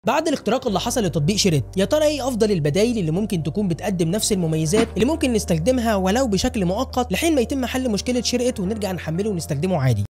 بعد الاختراق اللي حصل لتطبيق شريت يا ترى ايه افضل البدائل اللي ممكن تكون بتقدم نفس المميزات اللي ممكن نستخدمها ولو بشكل مؤقت لحين ما يتم حل مشكله شرقت ونرجع نحمله ونستخدمه عادي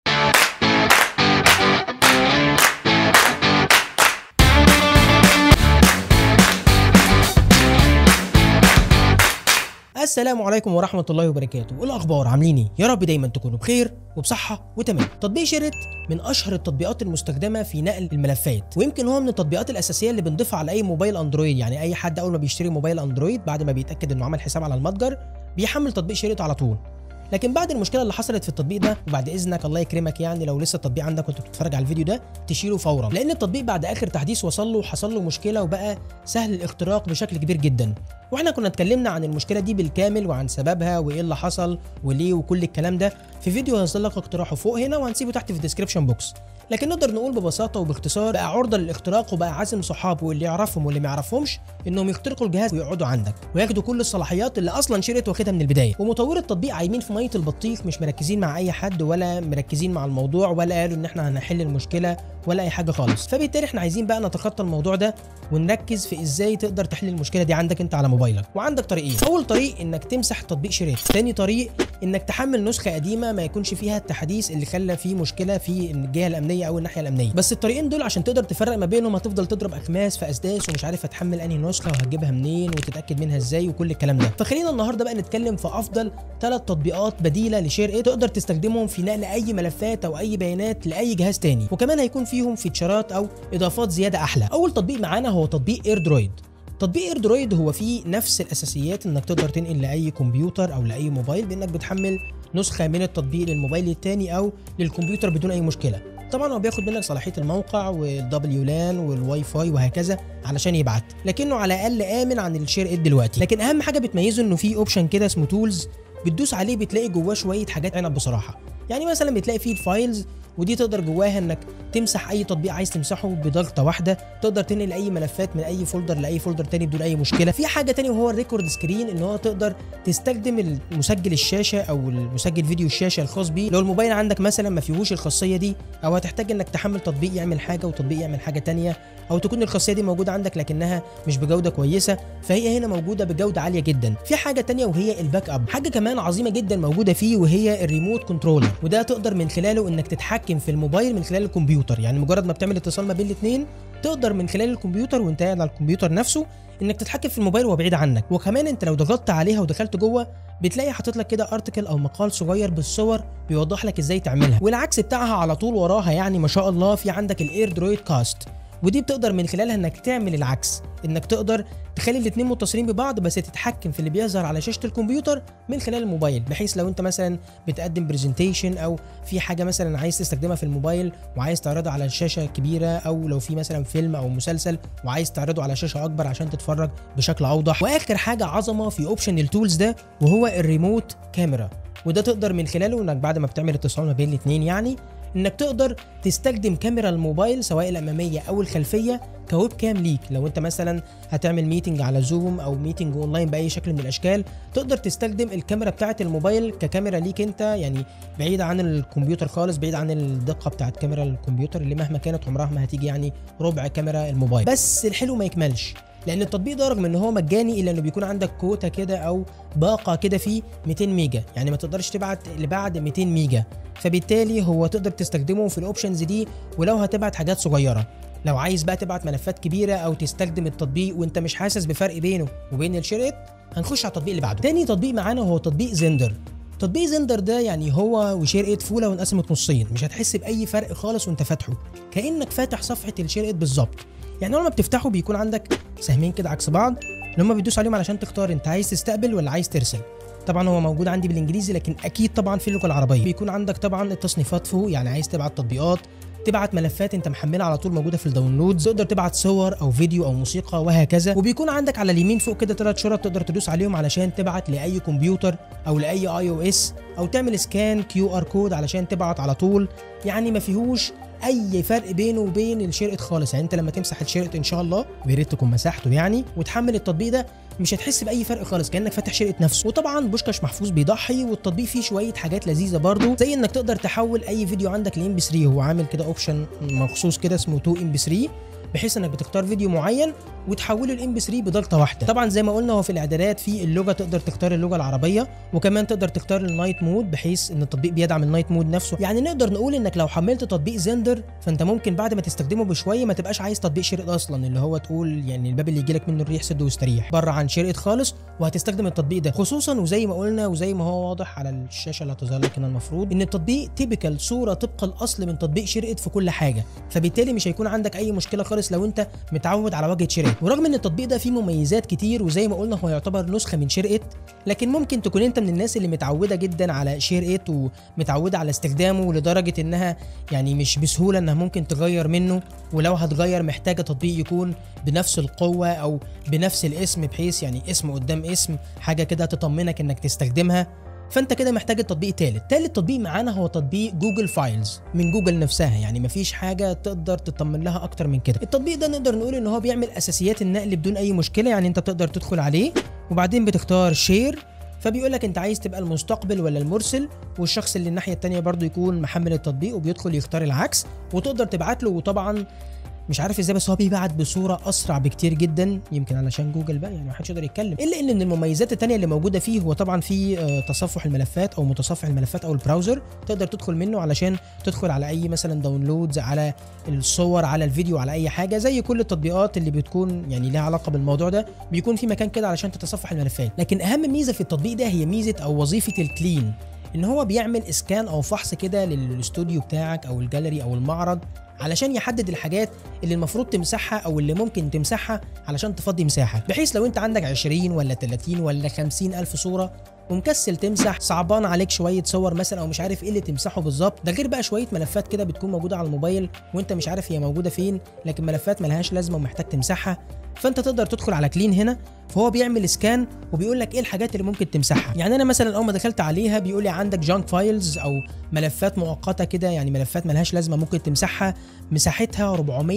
السلام عليكم ورحمة الله وبركاته، إيه الأخبار عاملين إيه؟ يا رب دايما تكونوا بخير وبصحة وتمام. تطبيق شيرت من أشهر التطبيقات المستخدمة في نقل الملفات، ويمكن هو من التطبيقات الأساسية اللي بنضيفها على أي موبايل أندرويد، يعني أي حد أول ما بيشتري موبايل أندرويد بعد ما بيتأكد إنه عمل حساب على المتجر بيحمل تطبيق شيرت على طول. لكن بعد المشكله اللي حصلت في التطبيق ده وبعد اذنك الله يكرمك يعني لو لسه التطبيق عندك وانت بتتفرج على الفيديو ده تشيله فورا لان التطبيق بعد اخر تحديث وصل له حصل له مشكله وبقى سهل الاختراق بشكل كبير جدا واحنا كنا اتكلمنا عن المشكله دي بالكامل وعن سببها وايه اللي حصل وليه وكل الكلام ده في فيديو هنزل لك اقتراحه فوق هنا وهنسيبه تحت في الديسكربشن بوكس لكن نقدر نقول ببساطه وباختصار بقى عرضه للاختراق وبقى عازم صحابه واللي يعرفهم واللي ما يعرفهمش انهم يخترقوا الجهاز ويقعدوا عندك وياخدوا كل الصلاحيات اللي اصلا شركه واخدها من البدايه ومطور التطبيق عايمين في ميه البطيخ مش مركزين مع اي حد ولا مركزين مع الموضوع ولا قالوا ان احنا هنحل المشكله ولا اي حاجه خالص فبالتالي احنا عايزين بقى نتخطى الموضوع ده ونركز في ازاي تقدر تحل المشكله دي عندك انت على موبايلك وعندك طريقين اول طريق انك تمسح تطبيق شريط تاني طريق انك تحمل نسخه قديمه ما يكونش فيها التحديث اللي خلى فيه مشكله في الجهه الامنيه او الناحيه الامنيه بس الطريقين دول عشان تقدر تفرق ما بينهم هتفضل تضرب اكماس في اسداس ومش عارف هتحمل انهي نسخه وهتجيبها منين وتتاكد منها ازاي وكل الكلام ده فخلينا النهارده بقى نتكلم في افضل ثلاث تطبيقات بديله لشير ايه تقدر تستخدمهم في نقل اي ملفات او اي بيانات لاي جهاز تاني وكمان هيكون فيهم فيتشرات او اضافات زياده احلى اول تطبيق معانا هو تطبيق اير درويد تطبيق اير درويد هو فيه نفس الاساسيات انك تقدر تنقل لاي كمبيوتر او لاي موبايل بانك بتحمل نسخه من التطبيق للموبايل الثاني او للكمبيوتر بدون اي مشكله طبعا هو بياخد منك صلاحيه الموقع والدبليو لان والواي فاي وهكذا علشان يبعت لكنه على الاقل امن عن الشير ايد دلوقتي لكن اهم حاجه بتميزه انه في اوبشن كده اسمه تولز بتدوس عليه بتلاقي جواه شويه حاجات عنب بصراحه يعني مثلا بتلاقي فيه الفايلز ودي تقدر جواها انك تمسح اي تطبيق عايز تمسحه بضغطه واحده تقدر تنقل اي ملفات من اي فولدر لاي فولدر تاني بدون اي مشكله في حاجه تانية وهو الريكورد سكرين ان هو تقدر تستخدم المسجل الشاشه او المسجل فيديو الشاشه الخاص بيه لو الموبايل عندك مثلا ما فيهوش الخاصيه دي او هتحتاج انك تحمل تطبيق يعمل حاجه وتطبيق يعمل حاجه تانية او تكون الخاصيه دي موجوده عندك لكنها مش بجوده كويسه فهي هنا موجوده بجوده عاليه جدا في حاجه تانية وهي الباك اب حاجه كمان عظيمه جدا موجوده فيه وهي الريموت كنترولر وده تقدر من خلاله انك تتحكم في الموبايل من خلال الكمبيوتر يعني مجرد ما بتعمل اتصال ما بين الاثنين تقدر من خلال الكمبيوتر وانت قاعد على الكمبيوتر نفسه انك تتحكم في الموبايل وهو بعيد عنك وكمان انت لو ضغطت عليها ودخلت جوه بتلاقي حاطط لك كده ارتكل او مقال صغير بالصور بيوضح لك ازاي تعملها والعكس بتاعها على طول وراها يعني ما شاء الله في عندك الاير درويد كاست ودي بتقدر من خلالها انك تعمل العكس انك تقدر تخلي الاثنين متصلين ببعض بس تتحكم في اللي بيظهر على شاشه الكمبيوتر من خلال الموبايل بحيث لو انت مثلا بتقدم برزنتيشن او في حاجه مثلا عايز تستخدمها في الموبايل وعايز تعرضها على شاشه كبيره او لو في مثلا فيلم او مسلسل وعايز تعرضه على شاشه اكبر عشان تتفرج بشكل اوضح واخر حاجه عظمه في اوبشن التولز ده وهو الريموت كاميرا وده تقدر من خلاله انك بعد ما بتعمل اتصال ما بين الاثنين يعني انك تقدر تستخدم كاميرا الموبايل سواء الاماميه او الخلفيه كويب كام ليك لو انت مثلا هتعمل ميتنج على زوم او ميتنج اونلاين باي شكل من الاشكال تقدر تستخدم الكاميرا بتاعه الموبايل ككاميرا ليك انت يعني بعيد عن الكمبيوتر خالص بعيد عن الدقه بتاعه كاميرا الكمبيوتر اللي مهما كانت عمرها ما هتيجي يعني ربع كاميرا الموبايل بس الحلو ما يكملش لان التطبيق ده رغم ان هو مجاني الا انه بيكون عندك كوتا كده او باقه كده فيه 200 ميجا يعني ما تقدرش تبعت لبعد 200 ميجا فبالتالي هو تقدر تستخدمه في الاوبشنز دي ولو هتبعت حاجات صغيره لو عايز بقى تبعت ملفات كبيره او تستخدم التطبيق وانت مش حاسس بفرق بينه وبين الشريط هنخش على التطبيق اللي بعده تاني تطبيق معانا هو تطبيق زندر تطبيق زندر ده يعني هو وشير ايد فوله وانقسمت نصين مش هتحس باي فرق خالص وانت فاتحه كانك فاتح صفحه الشير ايد بالظبط يعني اول ما بتفتحه بيكون عندك سهمين كده عكس بعض اللي هم بيدوس عليهم علشان تختار انت عايز تستقبل ولا عايز ترسل طبعا هو موجود عندي بالانجليزي لكن اكيد طبعا في اللغه العربيه بيكون عندك طبعا التصنيفات فوق يعني عايز تبعت تطبيقات تبعت ملفات انت محملها على طول موجوده في الداونلودز تقدر تبعت صور او فيديو او موسيقى وهكذا وبيكون عندك على اليمين فوق كده ثلاث شرط تقدر تدوس عليهم علشان تبعت لاي كمبيوتر او لاي اي او اس او تعمل سكان كيو ار كود علشان تبعت على طول يعني ما فيهوش اي فرق بينه وبين الشرقة خالص يعني انت لما تمسح الشرقة ان شاء الله ويا ريت تكون مسحته يعني وتحمل التطبيق ده مش هتحس باي فرق خالص كانك فاتح شرقة نفسه وطبعا بوشكاش محفوظ بيضحي والتطبيق فيه شويه حاجات لذيذه برضو زي انك تقدر تحول اي فيديو عندك لام بي 3 هو عامل كده اوبشن مخصوص كده اسمه 2 ام بي 3 بحيث انك بتختار فيديو معين وتحوله لام بي 3 بضغطه واحده طبعا زي ما قلنا هو في الاعدادات في اللغه تقدر تختار اللغه العربيه وكمان تقدر تختار النايت مود بحيث ان التطبيق بيدعم النايت مود نفسه يعني نقدر نقول انك لو حملت تطبيق زندر فانت ممكن بعد ما تستخدمه بشويه ما تبقاش عايز تطبيق شريط اصلا اللي هو تقول يعني الباب اللي يجيلك منه الريح سد واستريح بره عن شريط خالص وهتستخدم التطبيق ده خصوصا وزي ما قلنا وزي ما هو واضح على الشاشه اللي هتظهر لك هنا المفروض ان التطبيق تيبيكال صوره طبق الاصل من تطبيق شريط في كل حاجه فبالتالي مش هيكون عندك اي مشكله خالص لو انت متعود على واجهه شريط ورغم ان التطبيق ده فيه مميزات كتير وزي ما قلنا هو يعتبر نسخه من شريط لكن ممكن تكون انت من الناس اللي متعوده جدا على شير 8 ومتعوده على استخدامه لدرجه انها يعني مش بسهوله انها ممكن تغير منه ولو هتغير محتاجه تطبيق يكون بنفس القوه او بنفس الاسم بحيث يعني اسم قدام اسم حاجه كده تطمنك انك تستخدمها فانت كده محتاج التطبيق تالت تالت تطبيق معانا هو تطبيق جوجل فايلز من جوجل نفسها يعني مفيش حاجه تقدر تطمن لها اكتر من كده التطبيق ده نقدر نقول ان هو بيعمل اساسيات النقل بدون اي مشكله يعني انت تقدر تدخل عليه وبعدين بتختار شير فبيقول لك انت عايز تبقى المستقبل ولا المرسل والشخص اللي الناحيه التانية برضو يكون محمل التطبيق وبيدخل يختار العكس وتقدر تبعت له وطبعا مش عارف ازاي بس هو بيبعت بصوره اسرع بكتير جدا يمكن علشان جوجل بقى يعني ما حدش يقدر يتكلم الا ان من المميزات التانية اللي موجوده فيه هو طبعا في آه، تصفح الملفات او متصفح الملفات او البراوزر تقدر تدخل منه علشان تدخل على اي مثلا داونلودز على الصور على الفيديو على اي حاجه زي كل التطبيقات اللي بتكون يعني لها علاقه بالموضوع ده بيكون في مكان كده علشان تتصفح الملفات لكن اهم ميزه في التطبيق ده هي ميزه او وظيفه الكلين ان هو بيعمل اسكان او فحص كده للاستوديو بتاعك او الجاليري او المعرض علشان يحدد الحاجات اللي المفروض تمسحها او اللي ممكن تمسحها علشان تفضي مساحه بحيث لو انت عندك 20 ولا 30 ولا 50 الف صوره ومكسل تمسح صعبان عليك شويه صور مثلا او مش عارف ايه اللي تمسحه بالظبط ده غير بقى شويه ملفات كده بتكون موجوده على الموبايل وانت مش عارف هي موجوده فين لكن ملفات ملهاش لازمه ومحتاج تمسحها فانت تقدر تدخل على كلين هنا فهو بيعمل سكان وبيقول لك ايه الحاجات اللي ممكن تمسحها يعني انا مثلا اول ما دخلت عليها بيقول لي عندك جانك فايلز او ملفات مؤقته كده يعني ملفات ملهاش لازمه ممكن تمسحها مساحتها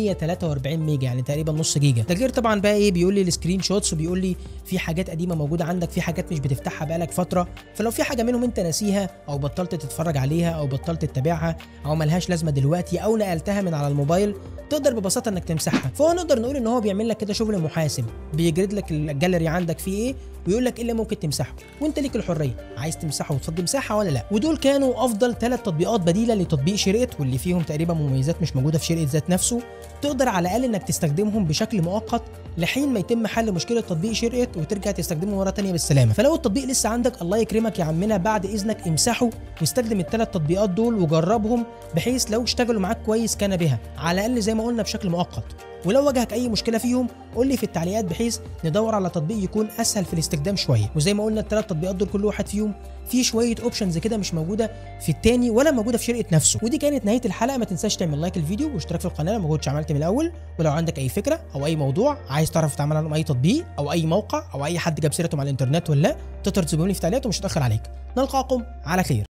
443 ميجا يعني تقريبا نص جيجا ده غير طبعا بقى ايه بيقول لي السكرين شوتس وبيقول لي في حاجات قديمه موجوده عندك في حاجات مش بتفتحها بقالك فتره فلو في حاجه منهم انت ناسيها او بطلت تتفرج عليها او بطلت تتابعها او ملهاش لازمه دلوقتي او نقلتها من على الموبايل تقدر ببساطه انك تمسحها فهو نقدر نقول ان هو بيعمل لك كده شغل محاسب بيجرد لك الجاليري عندك فيه ايه ويقول لك ايه اللي ممكن تمسحه وانت ليك الحريه عايز تمسحه وتفضي مساحه ولا لا ودول كانوا افضل ثلاث تطبيقات بديله لتطبيق شرقت واللي فيهم تقريبا مميزات مش موجوده في شرقت ذات نفسه تقدر على الاقل انك تستخدمهم بشكل مؤقت لحين ما يتم حل مشكله تطبيق شرقت وترجع تستخدمه مره تانية بالسلامه فلو التطبيق لسه عندك الله يكرمك يا عمنا بعد اذنك امسحه واستخدم الثلاث تطبيقات دول وجربهم بحيث لو اشتغلوا معاك كويس كان بها على الاقل زي ما قلنا بشكل مؤقت ولو واجهك اي مشكله فيهم قول لي في التعليقات بحيث ندور على تطبيق يكون اسهل في الاستخدام شويه وزي ما قلنا الثلاث تطبيقات دول كل واحد فيهم فيه شويه اوبشنز كده مش موجوده في التاني ولا موجوده في شركه نفسه ودي كانت نهايه الحلقه ما تنساش تعمل لايك الفيديو واشتراك في القناه لو ما كنتش عملت من الاول ولو عندك اي فكره او اي موضوع عايز تعرف تعمل عنهم اي تطبيق او اي موقع او اي حد جاب سيرته على الانترنت ولا لا تقدر تسيبهم لي في التعليقات ومش هتاخر عليك نلقاكم على خير